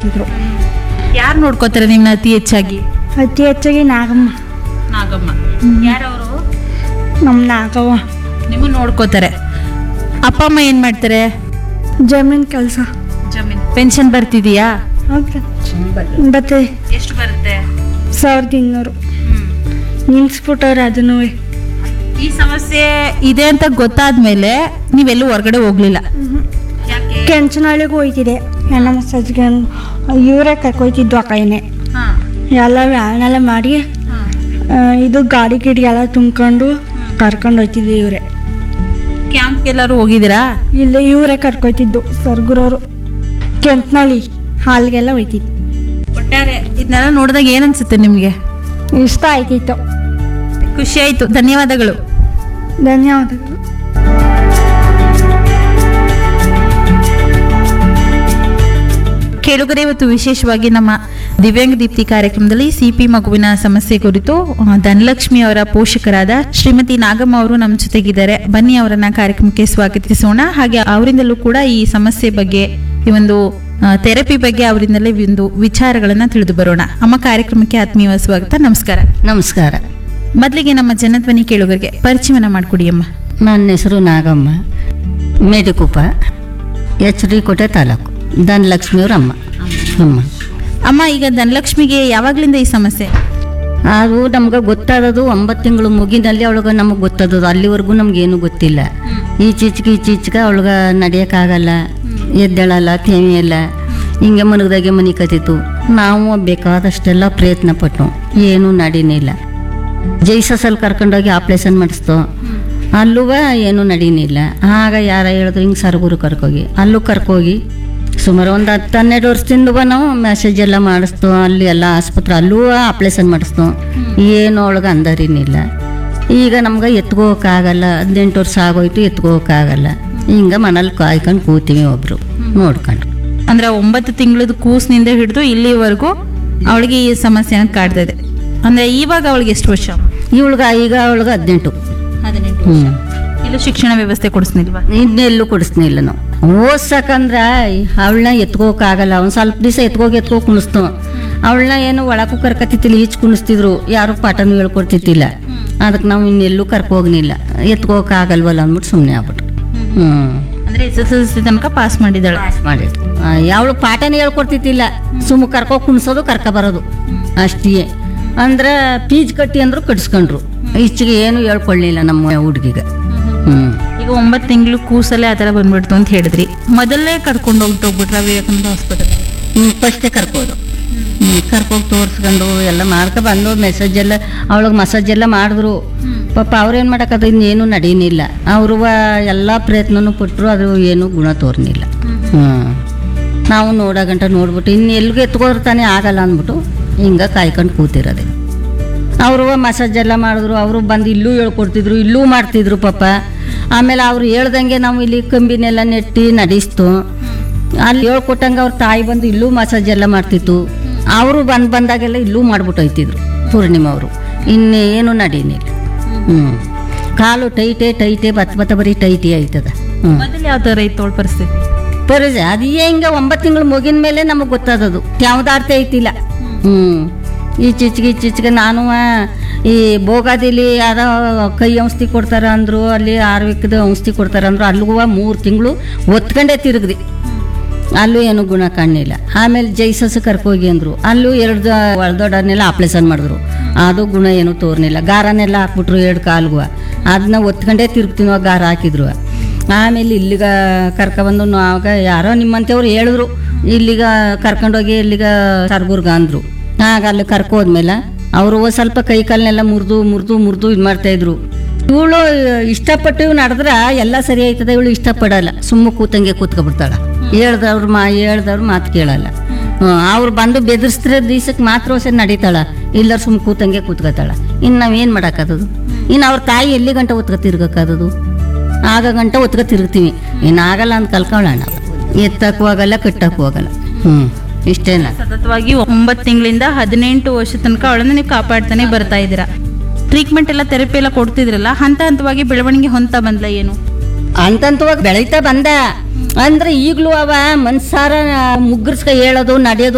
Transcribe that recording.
ಮಾಡ್ತಿದ್ರು ಯಾರು ನೋಡ್ಕೋತಾರೆ ನಿಮ್ನ ಅತಿ ಹೆಚ್ಚಾಗಿ ಅತಿ ಹೆಚ್ಚಾಗಿ ನಾಗಮ್ಮ ನಾಗಮ್ಮ ಯಾರವರು ನಮ್ಮ ನಾಗವ್ವ ನಿಮ್ಮನ್ನ ನೋಡ್ಕೋತಾರೆ ಅಪ್ಪ ಅಮ್ಮ ಏನ್ ಮಾಡ್ತಾರೆ ಜಮೀನ್ ಕೆಲಸ ಜಮೀನ್ ಪೆನ್ಷನ್ ಬರ್ತಿದೀಯಾ ಬತ್ತೆ ಎಷ್ಟು ಬರುತ್ತೆ ಸಾವಿರದ ಇನ್ನೂರು ನಿಲ್ಸ್ಬಿಟ್ಟವ್ರೆ ಅದನ್ನೂ ಈ ಸಮಸ್ಯೆ ಇದೆ ಅಂತ ಗೊತ್ತಾದ್ಮೇಲೆ ನೀವೆಲ್ಲೂ ಹೊರಗಡೆ ಹೋಗ್ಲಿಲ್ಲ ಯಾಕೆ ಕೆಂಚನಹಳ್ಳಿಗೆ ಹೋಯ್ತಿದೆ ಹೆಣ್ಣ ಮಸಾಜ್ಗೆ ಇವರೇ ಕರ್ಕೊಯ್ತಿದ್ದು ಆ ಕೈನೇ ಹಾ ಎಲ್ಲ ವ್ಯಾನೆಲ್ಲ ಮಾಡಿ ಆ, ಇದು ಗಾಡಿ ಗಿಡಿ ಎಲ್ಲ ತುಂಬ್ಕೊಂಡು ಕರ್ಕೊಂಡು ಹೋಯ್ತಿದ್ವಿ ಇವರೇ ಕ್ಯಾಂಪ್ ಎಲ್ಲಾರು ಹೋಗಿದ್ದೀರಾ ಇಲ್ಲೇ ಇವರೇ ಕರ್ಕೊಯ್ತಿದ್ದು ಸರ್ಗುರವರು ಕೆಂಚನಹಳ್ಳಿ ಹಾಲ್ಗೆಲ್ಲ ಹೋಯ್ತಿದ್ದು ಒಟ್ಟಾರೆ ಇದನ್ನೆಲ್ಲ ನೋಡಿದಾಗ ಏನ್ ಅನ್ಸುತ್ತೆ ನಿಮ್ಗೆ ಇಷ್ಟ ಆಯ್ತಿತ್ತು ಖುಷಿ ಆಯ್ತು ಧನ್ಯವಾದಗಳು ಧನ್ಯವಾದಗಳು ಕೇಳುಗರೆ ಇವತ್ತು ವಿಶೇಷವಾಗಿ ನಮ್ಮ ದಿವ್ಯಾಂಗ ದೀಪ್ತಿ ಕಾರ್ಯಕ್ರಮದಲ್ಲಿ ಸಿಪಿ ಮಗುವಿನ ಸಮಸ್ಯೆ ಕುರಿತು ಆ, ಧನಲಕ್ಷ್ಮಿ ಅವರ ಪೋಷಕರಾದ ಶ್ರೀಮತಿ ನಾಗಮ್ಮ ಅವರು ನಮ್ಮ ಜೊತೆಗಿದ್ದಾರೆ ಬನ್ನಿ ಅವರನ್ನ ಕಾರ್ಯಕ್ರಮಕ್ಕೆ ಸ್ವಾಗತಿಸೋಣ ಹಾಗೆ ಅವರಿಂದಲೂ ಕೂಡ ಈ ಸಮಸ್ಯೆ ಬಗ್ಗೆ ಈ ಒಂದು ಥೆರಪಿ ಬಗ್ಗೆ ಅವರಿಂದಲೇ ಒಂದು ವಿಚಾರಗಳನ್ನ ತಿಳಿದು ಬರೋಣ ಅಮ್ಮ ಕಾರ್ಯಕ್ರಮಕ್ಕೆ ಆತ್ಮೀಯ ಸ್ವಾಗತ ನಮಸ್ಕಾರ ನಮಸ್ಕಾರ ಮೊದಲಿಗೆ ನಮ್ಮ ಜನಧ್ವನಿ ಕೇಳುಗರಿಗೆ ಪರಿಚಯವನ್ನ ಮಾಡಿಕೊಡಿ ಅಮ್ಮ ನನ್ನ ಹೆಸರು ನಾಗಮ್ಮ ಮೇಡಿಕುಪ್ಪ ಎಚ್ ಡಿ ಕೋಟೆ ತಾಲೂಕು ಧನಲಕ್ಷ್ಮಿಯವ್ರ ಅಮ್ಮ ಅಮ್ಮ ಅಮ್ಮ ಈಗ ಧನಲಕ್ಷ್ಮಿಗೆ ಯಾವಾಗ್ಲಿಂದ ಈ ಸಮಸ್ಯೆ ಅದು ನಮ್ಗೆ ಗೊತ್ತಾದದು ಒಂಬತ್ತು ತಿಂಗಳು ಮುಗಿನಲ್ಲಿ ಅವಳಿಗೆ ನಮಗೆ ಗೊತ್ತಾದದು ಅಲ್ಲಿವರೆಗೂ ನಮ್ಗೇನು ಗೊತ್ತಿಲ್ಲ ಈಚೀಚೆಗೆ ಈಚೀಚೆಗೆ ಅವಳಿಗೆ ನಡೆಯೋಕ್ಕಾಗಲ್ಲ ಎದ್ದೇಳಲ್ಲ ತೇಮಿಯಲ್ಲ ಹಿಂಗೆ ಮನಗದಾಗೆ ಮನೆ ಕತ್ತಿತ್ತು ನಾವು ಬೇಕಾದಷ್ಟೆಲ್ಲ ಪ್ರಯತ್ನ ಪಟ್ಟು ಏನೂ ನಡೀನಿಲ್ಲ ಜೈಸಸಲ್ಲಿ ಕರ್ಕೊಂಡೋಗಿ ಆಪ್ರೇಷನ್ ಮಾಡಿಸ್ತು ಅಲ್ಲೂ ಏನೂ ನಡೀನಿಲ್ಲ ಆಗ ಯಾರ ಹೇಳಿದ್ರು ಹಿಂಗೆ ಸರ್ಗುರು ಕರ್ಕೋಗಿ ಅಲ್ಲೂ ಕರ್ಕೋಗಿ ಸುಮಾರು ಒಂದು ಹತ್ತು ಹನ್ನೆರಡು ವರ್ಷದಿಂದ ನಾವು ಮೆಸೇಜ್ ಎಲ್ಲ ಮಾಡಿಸ್ತು ಅಲ್ಲಿ ಎಲ್ಲ ಆಸ್ಪತ್ರೆ ಅಲ್ಲೂ ಆಪ್ರೇಷನ್ ಮಾಡಿಸ್ತು ಏನು ಒಳಗೆ ಅಂದರಿನಿಲ್ಲ ಈಗ ನಮ್ಗೆ ಎತ್ಕೋಕ್ಕಾಗಲ್ಲ ಹದಿನೆಂಟು ವರ್ಷ ಆಗೋಯ್ತು ಎತ್ಕೋಕ್ಕಾಗಲ್ಲ ಹಿಂಗೆ ಮನೇಲಿ ಕಾಯ್ಕೊಂಡು ಕೂತೀವಿ ಒಬ್ರು ನೋಡ್ಕೊಂಡು ಅಂದ್ರೆ ಒಂಬತ್ತು ತಿಂಗಳದ ಕೂಸಿನಿಂದ ಹಿಡಿದು ಇಲ್ಲಿವರೆಗೂ ಅವಳಿಗೆ ಈ ಸಮಸ್ಯೆ ಕಾಡ್ತಾ ಇದೆ ಅಂದ್ರೆ ಇವಾಗ ಅವಳಿಗೆ ಎಷ್ಟು ವರ್ಷ ಇವಳ್ಗೆ ಈಗ ಅವಳಿಗೆ ಹದಿನೆಂಟು ಹದಿನೆಂಟು ಹ್ಞೂ ಇಲ್ಲೂ ಶಿಕ್ಷಣ ವ್ಯವಸ್ಥೆ ಕೊಡಿಸ್ನಿಲ್ವಾ ಇನ್ನೆಲ್ಲೂ ಕೊಡಿಸ್ನಿಲ್ಲ ನಾವು ಓದ್ಸಕಂದ್ರೆ ಅವಳನ್ನ ಎತ್ಕೋಕಾಗಲ್ಲ ಒಂದು ಸ್ವಲ್ಪ ದಿವಸ ಎತ್ಕೋಗಿ ಎತ್ಕೋ ಕುಣಿಸ್ತು ಅವಳನ್ನ ಏನು ಒಳಕ್ಕೂ ಕರ್ಕತ್ತಿತ್ತಿಲ್ಲ ಈಚ್ ಕುಣಿಸ್ತಿದ್ರು ಯಾರು ಪಾಠನೂ ಹೇಳ್ಕೊಡ್ತಿತ್ತಿಲ್ಲ ಅದಕ್ಕೆ ನಾವು ಇನ್ನೆಲ್ಲೂ ಕರ್ಕೋಗ್ನಿಲ್ಲ ಎತ್ಕೋಕಾಗಲ್ವಲ್ಲ ಅಂದ್ಬಿಟ್ಟು ಸುಮ್ಮನೆ ಆಗ್ಬಿಟ್ಟು ಹ್ಞೂ ಅಂದ್ರೆ ಎಸ್ ಎಸ್ ಎಲ್ ಸಿ ತನಕ ಪಾಸ್ ಮಾಡಿದಾಳೆ ಮಾಡಿದ್ರು ಯಾವಳು ಪಾಠನೇ ಹೇಳ್ಕೊಡ್ತಿತ್ತಿಲ್ಲ ಸುಮ್ಮ ಕರ್ಕೊ ಕುಣಿಸೋದು ಕರ್ಕೊ ಬರೋದು ಅಷ್ಟೇ ಅಂದ್ರೆ ಫೀಸ್ ಕಟ್ಟಿ ಅಂದ್ರು ಕಟ್ಸ್ಕೊಂಡ್ರು ಈಚೆಗೆ ಏನು ಹೇಳ್ಕೊಳ್ಳಿಲ್ಲ ನಮ್ಮ ಹುಡುಗಿಗೆ ಹ್ಞೂ ಈಗ ಒಂಬತ್ತು ತಿಂಗಳು ಕೂಸಲ್ಲೇ ಆ ಥರ ಬಂದ್ಬಿಡ್ತು ಅಂತ ಹೇಳಿದ್ರಿ ಮೊದಲೇ ಕರ್ಕೊಂಡು ಹೋಗ್ಬಿಟ್ಟು ಹೋಗ್ಬಿಟ್ರ ವಿವೇಕಾನಂದ ಹಾಸ್ಪಿಟಲ್ ಫಸ್ಟೇ ಕರ್ಕೋದು ಕರ್ಕೋಗಿ ತೋರಿಸ್ಕೊಂಡು ಎಲ್ಲ ಮಾಡ್ಕೊ ಬಂದು ಮೆಸೇಜ್ ಎಲ್ಲ ಅವಳಿಗೆ ಮಸಾಜ್ ಎಲ್ಲ ಮಾಡಿದ್ರು ಪಾಪ ಅವ್ರೇನು ಮಾಡೋಕ್ಕದ ಇನ್ನೇನು ನಡೀನಿಲ್ಲ ಅವರು ಎಲ್ಲ ಪ್ರಯತ್ನನೂ ಪಟ್ಟರು ಅದು ಏನು ಗುಣ ತೋರ್ನಿಲ್ಲ ಹ್ಞೂ ನಾವು ನೋಡೋ ಗಂಟ ನೋಡ್ಬಿಟ್ಟು ಇನ್ನು ಎಲ್ಲಿಗೆ ಎತ್ಕೋರು ತಾನೇ ಆಗಲ್ಲ ಅಂದ್ಬಿಟ್ಟು ಹಿಂಗೆ ಕಾಯ್ಕೊಂಡು ಕೂತಿರೋದೆ ಅವರು ಮಸಾಜ್ ಎಲ್ಲ ಮಾಡಿದ್ರು ಅವರು ಬಂದು ಇಲ್ಲೂ ಹೇಳ್ಕೊಡ್ತಿದ್ರು ಇಲ್ಲೂ ಮಾಡ್ತಿದ್ರು ಪಾಪ ಆಮೇಲೆ ಅವ್ರು ಹೇಳ್ದಂಗೆ ನಾವು ಇಲ್ಲಿ ಕಂಬಿನೆಲ್ಲ ನೆಟ್ಟಿ ನಡೆಸ್ತು ಅಲ್ಲಿ ಹೇಳ್ಕೊಟ್ಟಂಗೆ ಅವ್ರ ತಾಯಿ ಬಂದು ಇಲ್ಲೂ ಮಸಾಜ್ ಎಲ್ಲ ಮಾಡ್ತಿತ್ತು ಅವರು ಬಂದು ಬಂದಾಗೆಲ್ಲ ಇಲ್ಲೂ ಮಾಡ್ಬಿಟ್ಟು ಹೋಯ್ತಿದ್ರು ಪೂರ್ಣಿಮಾ ಅವರು ಇನ್ನೇನು ನಡೀನಿಲ್ಲ ಹ್ಞೂ ಕಾಲು ಟೈಟೇ ಟೈಟೇ ಬತ್ತ ಬತ್ತ ಬರೀ ಟೈಟೇ ಆಯ್ತದ ಹ್ಞೂ ಮೊದಲು ಯಾವ ಥರ ಇತ್ತು ಅವಳ ಪರಿಸ್ಥಿತಿ ಬರೀ ಅದು ಹೆಂಗೆ ಒಂಬತ್ತು ತಿಂಗಳು ಮುಗಿನ ಮೇಲೆ ನಮಗೆ ಗೊತ್ತಾದದು ಯಾವ್ದಾರ್ಥ ಐತಿಲ್ಲ ಹ್ಞೂ ಈಚೀಚೆಗೆ ಈಚೀಚೆಗೆ ನಾನು ಈ ಬೋಗಾದಿಲಿ ಯಾರೋ ಕೈ ಔಷಧಿ ಕೊಡ್ತಾರ ಅಂದರು ಅಲ್ಲಿ ಆರ್ವಿಕದ ಔಷಧಿ ಕೊಡ್ತಾರ ಅಂದರು ಅಲ್ಲಿಗೂ ಮೂರು ತಿಂಗಳು ಒತ್ಕೊಂಡೇ ತಿರುಗ್ದಿ ಅಲ್ಲೂ ಏನು ಗುಣ ಕಾಣಲಿಲ್ಲ ಆಮೇಲೆ ಜೈಸಸ್ ಕರ್ಕೋಗಿ ಅಂದರು ಅಲ್ಲೂ ಎರಡು ಒಳದೊಡ್ಡನ್ನೆಲ್ಲ ಆಪ್ರೇಷನ್ ಮಾಡಿದ್ರು ಅದು ಗುಣ ಏನು ತೋರ್ನಿಲ್ಲ ಗಾರನೆಲ್ಲ ಹಾಕ್ಬಿಟ್ರು ಎರಡು ಕಾಲ್ಗೂ ಅದನ್ನ ಒತ್ಕೊಂಡೇ ತಿರುಗ್ತೀನೋ ಗಾರ ಹಾಕಿದ್ರು ಆಮೇಲೆ ಇಲ್ಲಿಗ ಕರ್ಕೊಬಂದು ಆವಾಗ ಯಾರೋ ನಿಮ್ಮಂತೆಯವ್ರು ಹೇಳಿದ್ರು ಇಲ್ಲಿಗ ಕರ್ಕೊಂಡೋಗಿ ಇಲ್ಲಿಗ ಸರ್ಗುರ್ಗ ಅಂದರು ಆಗ ಅಲ್ಲಿ ಕರ್ಕೋದ್ಮೇಲೆ ಅವರು ಸ್ವಲ್ಪ ಕೈ ಕಾಲನ್ನೆಲ್ಲ ಮುರಿದು ಮುರಿದು ಮುರಿದು ಇದು ಮಾಡ್ತಾಯಿದ್ರು ಇವಳು ಇಷ್ಟಪಟ್ಟು ಇವ್ ನಡೆದ್ರೆ ಎಲ್ಲ ಸರಿ ಆಯ್ತದೆ ಇವಳು ಇಷ್ಟಪಡಲ್ಲ ಸುಮ್ಮ ಕೂತಂಗೆ ಕೂತ್ಕೊಬಿಡ್ತಾಳ ಹೇಳ್ದವ್ರು ಮಾ ಹೇಳ್ದವ್ರು ಮಾತು ಕೇಳಲ್ಲ ಅವ್ರು ಬಂದು ಬೆದರ್ಸ್ತಿರೋ ದಿವ್ಸಕ್ಕೆ ಮಾತ್ರ ಸರಿ ನಡೀತಾಳ ಇಲ್ಲ ಸುಮ್ಮ ಕೂತಂಗೆ ಕೂತ್ಕೊತಾಳ ಇನ್ನು ನಾವೇನು ಮಾಡೋಕ್ಕಾದದು ಇನ್ನು ಅವ್ರ ತಾಯಿ ಎಲ್ಲಿ ಗಂಟ ಒತ್ಕೊ ತಿರ್ಗಕ್ಕಾದದು ಆಗ ಗಂಟ ಒತ್ಕೊ ತಿರುಗ್ತೀವಿ ಇನ್ನು ಆಗಲ್ಲ ಅಂತ ಕಲ್ಕೊಳ್ಳೋಣ ಎತ್ತಕ್ಕೂ ಆಗಲ್ಲ ಕಟ್ಟಕ್ಕೂ ಆಗಲ್ಲ ಹ್ಞೂ ಇಷ್ಟೇನ ಸತತವಾಗಿ ಒಂಬತ್ತು ತಿಂಗಳಿಂದ ಹದಿನೆಂಟು ವರ್ಷ ತನಕ ಅವಳನ್ನ ನೀವು ಕಾಪಾಡ್ತಾನೆ ಬರ್ತಾ ಇದ್ದೀರಾ ಟ್ರೀಟ್ಮೆಂಟ್ ಎಲ್ಲ ಥೆರಪಿ ಎಲ್ಲ ಕೊಡ್ತಿದ್ರಲ್ಲ ಹಂತ ಹಂತವಾಗಿ ಬೆಳವಣಿಗೆ ಹೊಂತ ಬಂದ್ಲ ಏನು ಅಂತಂತವಾಗಿ ಬೆಳೀತಾ ಬಂದ ಅಂದ್ರೆ ಈಗಲೂ ಅವ ಮನ್ಸಾರ ಮುಗ್ಗರ್ಸ್ಕ ಹೇಳೋದು ನಡೆಯೋದು